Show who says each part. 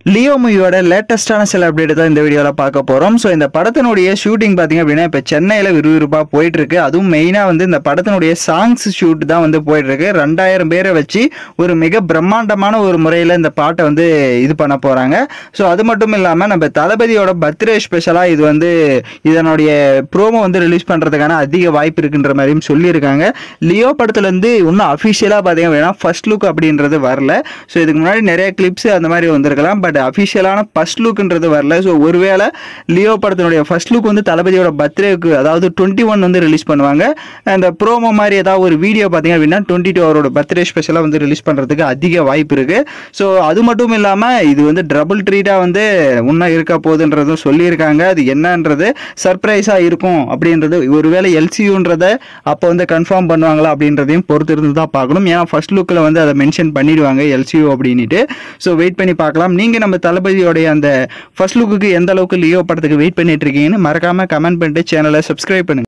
Speaker 1: Leo மூவியோட லேட்டஸ்டான சில update தான் இந்த வீடியோவில் பார்க்க போகிறோம் ஸோ இந்த படத்தினுடைய ஷூட்டிங் பார்த்தீங்க அப்படின்னா இப்போ சென்னையில் விறுவிறுப்பாக போயிட்டு இருக்கு அதுவும் மெயினாக வந்து இந்த படத்தினுடைய சாங்ஸ் ஷூட் தான் வந்து போயிட்டு இருக்கு ரெண்டாயிரம் பேரை வச்சு ஒரு மிக பிரம்மாண்டமான ஒரு முறையில் இந்த பாட்டை வந்து இது பண்ண போகிறாங்க ஸோ அது மட்டும் இல்லாமல் நம்ம தளபதியோட பர்த்டே ஸ்பெஷலாக இது வந்து இதனுடைய ப்ரோமோ வந்து ரிலீஸ் பண்ணுறதுக்கான அதிக வாய்ப்பு இருக்குன்ற மாதிரியும் சொல்லியிருக்காங்க லியோ படத்துலேருந்து இன்னும் அஃபிஷியலாக பார்த்தீங்க அப்படின்னா ஃபர்ஸ்ட் லுக் அப்படின்றது வரல ஸோ இதுக்கு முன்னாடி நிறைய கிளிப்ஸ் அந்த மாதிரி வந்திருக்கலாம் பட் அஃபிஷியலான ஃபர்ஸ்ட் லுக்ன்றது வரல ஸோ ஒருவேளை லியோ படத்தினுடைய ஃபர்ஸ்ட் லுக் வந்து தளபதியோட பர்த்டேக்கு அதாவது டுவெண்ட்டி ஒன் வந்து ரிலீஸ் பண்ணுவாங்க அந்த ப்ரோமோ மாதிரி ஏதாவது ஒரு வீடியோ பார்த்தீங்க அப்படின்னா டுவெண்ட்டி டூ அவரோட பர்த்டே ஸ்பெஷலாக வந்து ரிலீஸ் பண்ணுறதுக்கு அதிக வாய்ப்பு இருக்கு ஸோ அது மட்டும் இல்லாமல் இது வந்து டபுள் ட்ரீட்டாக வந்து இன்னும் இருக்க போகுதுன்றதும் சொல்லியிருக்காங்க அது என்னன்றது சர்ப்ரைஸாக இருக்கும் அப்படின்றது ஒருவேளை எல்சியூன்றதை அப்போ வந்து கன்ஃபார்ம் பண்ணுவாங்களா அப்படின்றதையும் பொறுத்து இருந்து தான் பார்க்கணும் ஏன்னா ஃபர்ஸ்ட் லுக்கில் வந்து அதை மென்ஷன் பண்ணிடுவாங்க எல்சியூ அப்படின்ட்டு ஸோ வெயிட் பண்ணி பார்க்கலாம் நீங்கள் நம்ம தளபதியோடைய அந்த ஃபர்ஸ்ட் லுக்குக்கு எந்த அளவுக்கு லியோ படத்துக்கு வெயிட் பண்ணிட்டு இருக்கீங்கன்னு மறக்காமல் கமெண்ட் பண்ணிட்டு சேனலை சப்ஸ்கிரைப் பண்ணுங்க